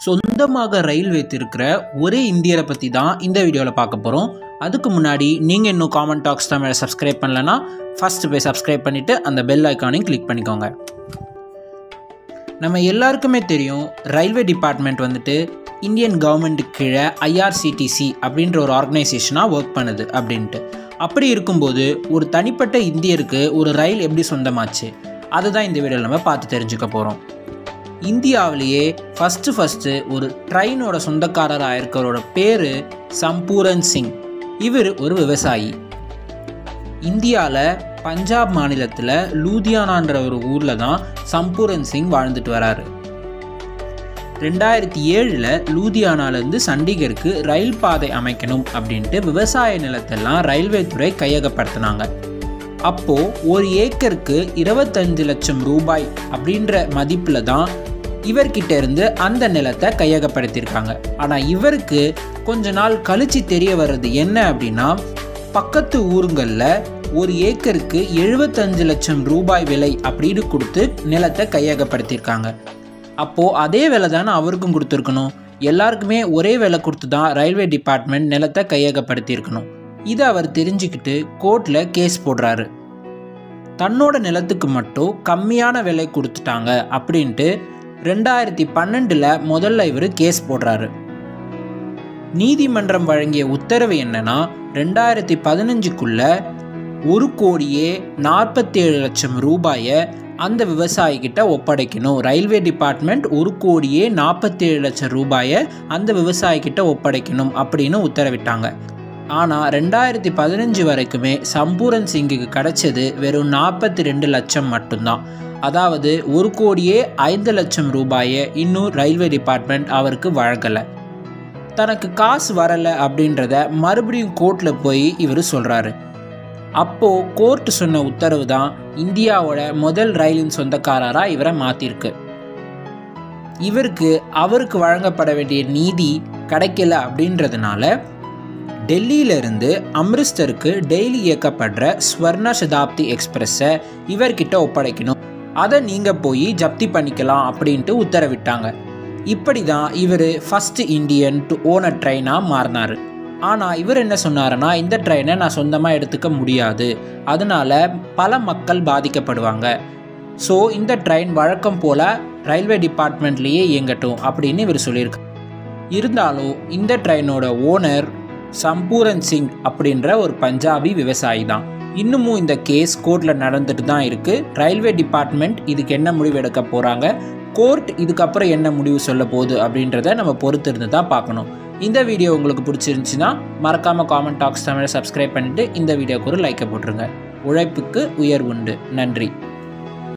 சொந்தமாக ரயில் வைத்திருக்கிற ஒரே இந்தியரை பற்றி தான் இந்த வீடியோவில் பார்க்க போகிறோம் அதுக்கு முன்னாடி நீங்கள் இன்னும் காமன் டாக்ஸ் தமிழை சப்ஸ்கிரைப் பண்ணலன்னா ஃபஸ்ட்டு போய் சப்ஸ்கிரைப் பண்ணிவிட்டு அந்த பெல் ஐக்கானையும் கிளிக் பண்ணிக்கோங்க நம்ம எல்லாருக்குமே தெரியும் ரயில்வே டிபார்ட்மெண்ட் வந்துட்டு இந்தியன் கவர்மெண்ட்டுக்கு கீழே ஐஆர்சிடிசி அப்படின்ற ஒரு ஆர்கனைசேஷனாக ஒர்க் பண்ணுது அப்படின்ட்டு அப்படி இருக்கும்போது ஒரு தனிப்பட்ட இந்தியருக்கு ஒரு ரயில் எப்படி சொந்தமாச்சு அதுதான் இந்த வீடியோவில் நம்ம பார்த்து தெரிஞ்சுக்க போகிறோம் இந்தியாவிலேயே ஃபஸ்ட்டு ஃபஸ்ட்டு ஒரு ட்ரெயினோட சொந்தக்காரராக இருக்கிறவரோட பேர் சம்பூரன் சிங் இவர் ஒரு விவசாயி இந்தியாவில் பஞ்சாப் மாநிலத்தில் லூதியானான்ற ஒரு ஊரில் தான் சம்பூரன் சிங் வாழ்ந்துட்டு வராரு ரெண்டாயிரத்தி ஏழில் லூதியானாலேருந்து சண்டிகருக்கு ரயில் பாதை அமைக்கணும் அப்படின்ட்டு விவசாய நிலத்தெல்லாம் ரயில்வே துறை கையகப்படுத்தினாங்க அப்போது ஒரு ஏக்கருக்கு இருபத்தஞ்சு லட்சம் ரூபாய் அப்படின்ற மதிப்பில் தான் இவர்கிட்ட இருந்து அந்த நிலத்தை கையகப்படுத்தியிருக்காங்க ஆனால் இவருக்கு கொஞ்ச நாள் கழிச்சு தெரிய வர்றது என்ன அப்படின்னா பக்கத்து ஊருங்களில் ஒரு ஏக்கருக்கு எழுபத்தஞ்சு லட்சம் ரூபாய் விலை அப்படின்னு கொடுத்து நிலத்தை கையகப்படுத்தியிருக்காங்க அப்போது அதே விலை தானே அவருக்கும் கொடுத்துருக்கணும் எல்லாருக்குமே ஒரே விலை கொடுத்து தான் ரயில்வே டிபார்ட்மெண்ட் நிலத்தை கையகப்படுத்தியிருக்கணும் இதை அவர் தெரிஞ்சுக்கிட்டு கோர்ட்டில் கேஸ் போடுறாரு தன்னோட நிலத்துக்கு மட்டும் கம்மியான விலை கொடுத்துட்டாங்க அப்படின்ட்டு ரெண்டாயிரத்தி பன்னெண்டில் முதல்ல இவர் கேஸ் போடுறாரு நீதிமன்றம் வழங்கிய உத்தரவு என்னன்னா ரெண்டாயிரத்தி பதினஞ்சுக்குள்ள ஒரு கோடியே நாற்பத்தேழு லட்சம் ரூபாயை அந்த விவசாயிகிட்ட ஒப்படைக்கணும் ரயில்வே டிபார்ட்மெண்ட் ஒரு கோடியே நாற்பத்தேழு லட்சம் ரூபாயை அந்த விவசாயிகிட்ட ஒப்படைக்கணும் அப்படின்னு உத்தரவிட்டாங்க ஆனால் ரெண்டாயிரத்தி பதினஞ்சு வரைக்குமே சம்பூரன் சிங்குக்கு கிடைச்சது வெறும் நாற்பத்தி ரெண்டு லட்சம் மட்டும்தான் அதாவது ஒரு கோடியே ஐந்து லட்சம் ரூபாயை இன்னும் ரயில்வே டிபார்ட்மெண்ட் அவருக்கு வழங்கலை தனக்கு காசு வரலை அப்படின்றத மறுபடியும் கோர்ட்டில் போய் இவர் சொல்கிறாரு அப்போது கோர்ட் சொன்ன உத்தரவு தான் இந்தியாவோட முதல் ரயிலின் சொந்தக்காரராக இவரை மாற்றிருக்கு இவருக்கு அவருக்கு வழங்கப்பட வேண்டிய நீதி கிடைக்கல அப்படின்றதுனால டெல்லியிலிருந்து அம்ரிஸ்டருக்கு டெய்லி இயக்கப்படுற ஸ்வர்ண சதாப்தி எக்ஸ்பிரஸை இவர்கிட்ட ஒப்படைக்கணும் அதை நீங்கள் போய் ஜப்தி பண்ணிக்கலாம் அப்படின்ட்டு உத்தரவிட்டாங்க இப்படி தான் இவர் first Indian to own a ட்ரெயினாக மாறினார் ஆனால் இவர் என்ன சொன்னாருன்னா இந்த ட்ரெயினை நான் சொந்தமாக எடுத்துக்க முடியாது அதனால பல மக்கள் பாதிக்கப்படுவாங்க ஸோ இந்த ட்ரெயின் வழக்கம் போல் ரயில்வே டிபார்ட்மெண்ட்லேயே இயங்கட்டும் அப்படின்னு இவர் சொல்லியிருக்கார் இருந்தாலும் இந்த ட்ரெயினோட ஓனர் சம்பூரன் சிங் அப்படின்ற ஒரு பஞ்சாபி விவசாயி தான் இன்னமும் இந்த கேஸ் கோர்ட்டில் நடந்துட்டு தான் இருக்குது ரயில்வே டிபார்ட்மெண்ட் இதுக்கு என்ன முடிவு எடுக்க போகிறாங்க கோர்ட் இதுக்கப்புறம் என்ன முடிவு சொல்ல போகுது அப்படின்றத நம்ம பொறுத்து இருந்து தான் பார்க்கணும் இந்த வீடியோ உங்களுக்கு பிடிச்சிருந்துச்சுன்னா மறக்காமல் காமெண்ட் டாக்ஸ் தமிழை சப்ஸ்கிரைப் பண்ணிவிட்டு இந்த வீடியோக்கு ஒரு லைக்கை போட்டுருங்க உழைப்புக்கு உயர்வுண்டு நன்றி